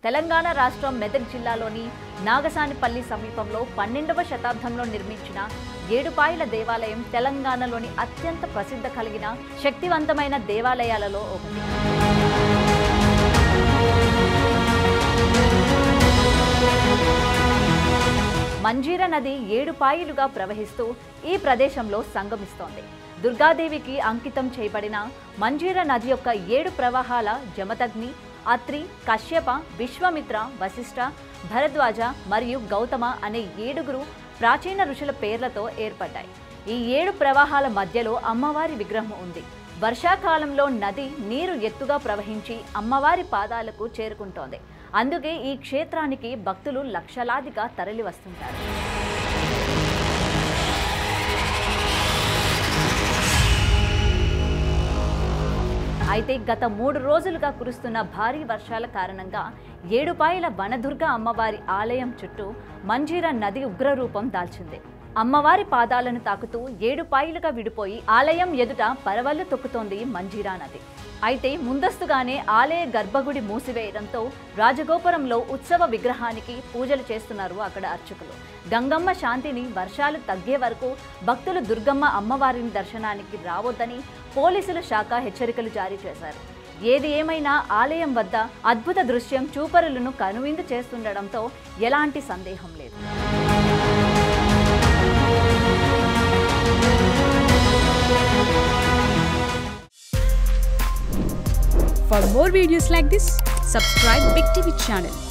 తెలంగాణ రాష్ట్రం మెదక్ జిల్లాలోని నాగసానిపల్లి సమీపంలో పన్నెండవ శతాబ్దంలో నిర్మించిన ఏడుపాయల దేవాలయం తెలంగాణలోని అత్యంత ప్రసిద్ధ కలిగిన శక్తివంతమైన దేవాలయాలలో ఒకటి మంజీర నది ఏడు పాయలుగా ప్రవహిస్తూ ఈ ప్రదేశంలో సంగమిస్తోంది దుర్గాదేవికి అంకితం చేయబడిన మంజీర నది యొక్క ఏడు ప్రవాహాల జమదగ్ని అత్రి కశ్యప విశ్వామిత్ర వశిష్ఠ భరద్వాజ మరియు గౌతమ అనే ఏడుగురు ప్రాచీన ఋషుల పేర్లతో ఏర్పడ్డాయి ఈ ఏడు ప్రవాహాల మధ్యలో అమ్మవారి విగ్రహం ఉంది వర్షాకాలంలో నది నీరు ఎత్తుగా ప్రవహించి అమ్మవారి పాదాలకు చేరుకుంటోంది అందుకే ఈ క్షేత్రానికి భక్తులు లక్షలాదిగా తరలి వస్తుంటారు అయితే గత మూడు రోజులుగా కురుస్తున్న భారీ వర్షాల కారణంగా ఏడుపాయల వనదుర్గ అమ్మవారి ఆలయం చుట్టూ మంజీరా నది ఉగ్రరూపం దాల్చింది అమ్మవారి పాదాలను తాకుతూ ఏడుపాయలుగా విడిపోయి ఆలయం ఎదుట పరవళ్లు తొక్కుతోంది మంజీరా నది అయితే ముందస్తుగానే ఆలయ గర్భగుడి మూసివేయడంతో రాజగోపురంలో ఉత్సవ విగ్రహానికి పూజలు చేస్తున్నారు అక్కడ అర్చకులు గంగమ్మ శాంతిని వర్షాలు తగ్గే వరకు భక్తులు దుర్గమ్మ అమ్మవారిని దర్శనానికి రావద్దని పోలీసుల శాఖ హెచ్చరికలు జారీ చేశారు ఏది ఏమైనా ఆలయం వద్ద అద్భుత దృశ్యం చూపరులను కనువిందు చేస్తుండడంతో ఎలాంటి సందేహం లేదు For more videos like this, subscribe Big TV channel